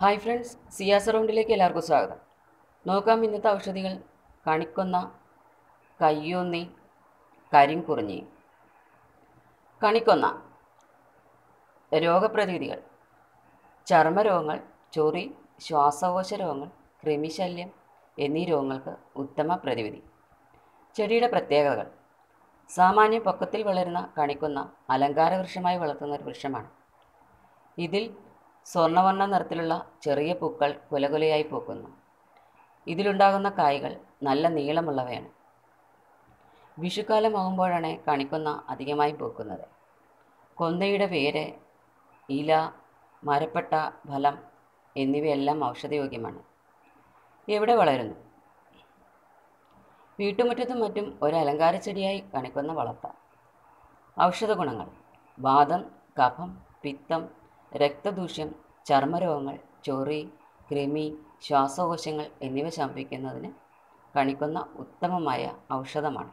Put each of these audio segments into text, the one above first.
hi friends Ciaz റൗണ്ടിലേക്ക് എല്ലാവർക്കും സ്വാഗതം നോക്കാം ഇന്നത്തെ ഔഷധികൾ കണിക്കൊന്ന കയ്യൂന്നി കരിങ്കുറിഞ്ഞി കണിക്കൊന്ന രോഗപ്രതിവിധികൾ ചർമ്മരോഗങ്ങൾ ചൊറി ശ്വാസകോശ രോഗങ്ങൾ കൃമിശല്യം എന്നീ രോഗങ്ങൾക്ക് ഉത്തമ പ്രതിവിധി ചെടിയുടെ പ്രത്യേകതകൾ സാമാന്യ പൊക്കത്തിൽ വളരുന്ന കണിക്കൊന്ന അലങ്കാര വൃക്ഷമായി വളർത്തുന്ന ഒരു വൃക്ഷമാണ് ഇതിൽ സ്വർണ്ണവർണ്ണ നിറത്തിലുള്ള ചെറിയ പൂക്കൾ കുലകുലയായി പൂക്കുന്നു ഇതിലുണ്ടാകുന്ന കായ്കൾ നല്ല നീളമുള്ളവയാണ് വിഷുക്കാലമാകുമ്പോഴാണ് കണിക്കൊന്ന അധികമായി പൂക്കുന്നത് കൊന്നയുടെ വേര് ഇല മരപ്പട്ട ഫലം എന്നിവയെല്ലാം ഔഷധയോഗ്യമാണ് എവിടെ വളരുന്നു വീട്ടുമുറ്റത്തും മറ്റും ഒരു അലങ്കാര ചെടിയായി കണിക്കൊന്ന വളർത്താം ഔഷധ ഗുണങ്ങൾ വാദം കഫം പിത്തം രക്തദൂഷ്യം ചർമ്മരോഗങ്ങൾ ചൊറി കൃമി ശ്വാസകോശങ്ങൾ എന്നിവ ശമിപ്പിക്കുന്നതിന് കണിക്കൊന്ന ഉത്തമമായ ഔഷധമാണ്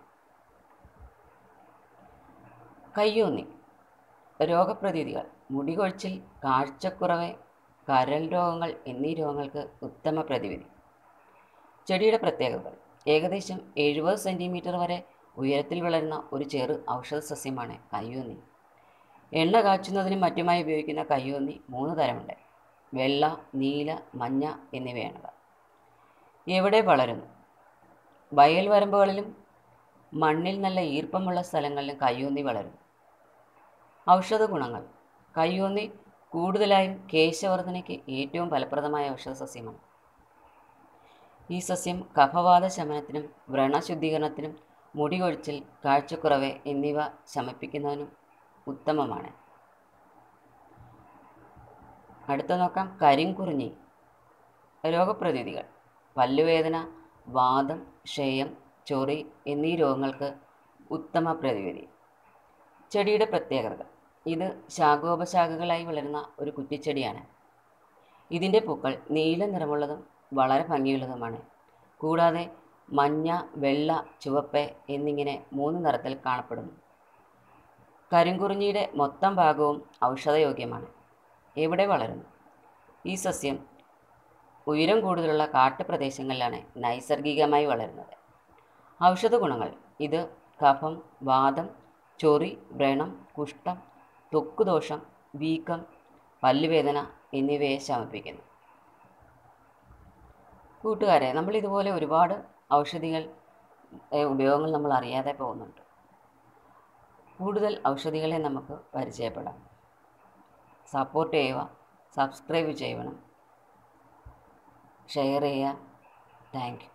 കയ്യൂന്നി രോഗപ്രതീതികൾ മുടികൊഴിച്ചിൽ കാഴ്ചക്കുറവ് കരൾ രോഗങ്ങൾ എന്നീ രോഗങ്ങൾക്ക് ഉത്തമ പ്രതിവിധി ചെടിയുടെ പ്രത്യേകതകൾ ഏകദേശം എഴുപത് സെൻറ്റിമീറ്റർ വരെ ഉയരത്തിൽ വളരുന്ന ഒരു ചെറു ഔഷധ സസ്യമാണ് കയ്യൂന്നി എണ്ണ കാച്ചുന്നതിനും മറ്റുമായി ഉപയോഗിക്കുന്ന കയ്യൂന്നി മൂന്ന് തരമുണ്ട് വെള്ള നീല മഞ്ഞ എന്നിവയാണവ എവിടെ വളരുന്നു വയൽ വരമ്പുകളിലും മണ്ണിൽ നല്ല ഈർപ്പമുള്ള സ്ഥലങ്ങളിലും കയ്യൂന്നി വളരുന്നു ഔഷധ ഗുണങ്ങൾ കയ്യൂന്നി കൂടുതലായും കേശവർദ്ധനയ്ക്ക് ഏറ്റവും ഫലപ്രദമായ ഔഷധ സസ്യമാണ് ഈ സസ്യം കഫവാത ശമനത്തിനും വ്രണശുദ്ധീകരണത്തിനും മുടി കൊഴിച്ചിൽ കാഴ്ചക്കുറവ് എന്നിവ ശമിപ്പിക്കുന്നതിനും ഉത്തമമാണ് അടുത്ത നോക്കാം കരിങ്കുറിഞ്ഞി രോഗപ്രതിവിധികൾ പല്ലുവേദന വാദം ക്ഷയം ചൊറി എന്നീ രോഗങ്ങൾക്ക് ഉത്തമ പ്രതിവിധി ചെടിയുടെ പ്രത്യേകതകൾ ഇത് ശാഖോപശാഖകളായി വളരുന്ന ഒരു കുറ്റിച്ചെടിയാണ് ഇതിൻ്റെ പൂക്കൾ നീല നിറമുള്ളതും വളരെ ഭംഗിയുള്ളതുമാണ് കൂടാതെ മഞ്ഞ വെള്ള ചുവപ്പ് എന്നിങ്ങനെ മൂന്ന് നിറത്തിൽ കാണപ്പെടുന്നു കരിങ്കുറിഞ്ഞിയുടെ മൊത്തം ഭാഗവും ഔഷധയോഗ്യമാണ് എവിടെ വളരുന്നു ഈ സസ്യം ഉയരം കൂടുതലുള്ള കാട്ടുപ്രദേശങ്ങളിലാണ് നൈസർഗികമായി വളരുന്നത് ഔഷധ ഗുണങ്ങൾ ഇത് കഫം വാദം ചൊറി വ്രണം കുഷ്ഠം ത്വക്കുദോഷം വീക്കം പല്ലുവേദന എന്നിവയെ ശമിപ്പിക്കുന്നു കൂട്ടുകാരെ നമ്മൾ ഇതുപോലെ ഒരുപാട് ഔഷധികൾ ഏ, ഉപയോഗങ്ങൾ നമ്മൾ അറിയാതെ പോകുന്നുണ്ട് കൂടുതൽ ഔഷധികളെ നമുക്ക് പരിചയപ്പെടാം സപ്പോർട്ട് ചെയ്യുക സബ്സ്ക്രൈബ് ചെയ്യണം ഷെയർ ചെയ്യുക താങ്ക് യു